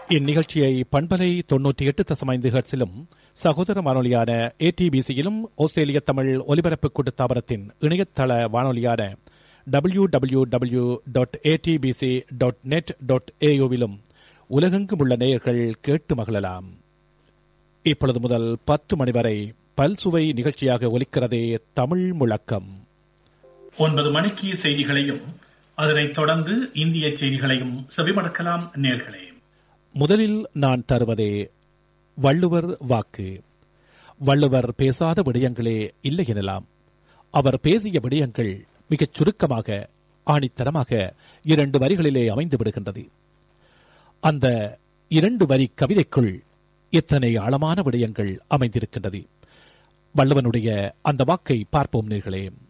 இந்நிகழ்ச்சியை பண்பலை தொன்னூற்றி எட்டு தசமைந்து ஹெர்ட்ஸிலும் சகோதர வானொலியான ஏடிபிசியிலும் ஆஸ்திரேலிய தமிழ் ஒலிபரப்பு கூட்டுத்தாபனத்தின் இணையதள வானொலியான W W W dot ATBC dot net dot ஏயுவிலும் உலகெங்கும் உள்ள நேயர்கள் கேட்டு மகிழலாம் இப்பொழுது முதல் பத்து மணி வரை பல்சுவை நிகழ்ச்சியாக ஒலிக்கிறதே தமிழ் முழக்கம் ஒன்பது மணிக்கு செய்திகளையும் அதனைத் தொடர்ந்து இந்திய செய்திகளையும் செவிமடுக்கலாம் நேர்களே முதலில் நான் தருவதே வள்ளுவர் வாக்கு வள்ளுவர் பேசாத விடயங்களே இல்லை எனலாம் அவர் பேசிய விடயங்கள் மிகச் சுருக்கமாக ஆணித்தரமாக இரண்டு வரிகளிலே அமைந்து விடுகின்றது அந்த இரண்டு வரி கவிதைக்குள் எத்தனை ஆழமான விடயங்கள் அமைந்திருக்கின்றது வள்ளுவனுடைய அந்த வாக்கை பார்ப்போம் நேர்களே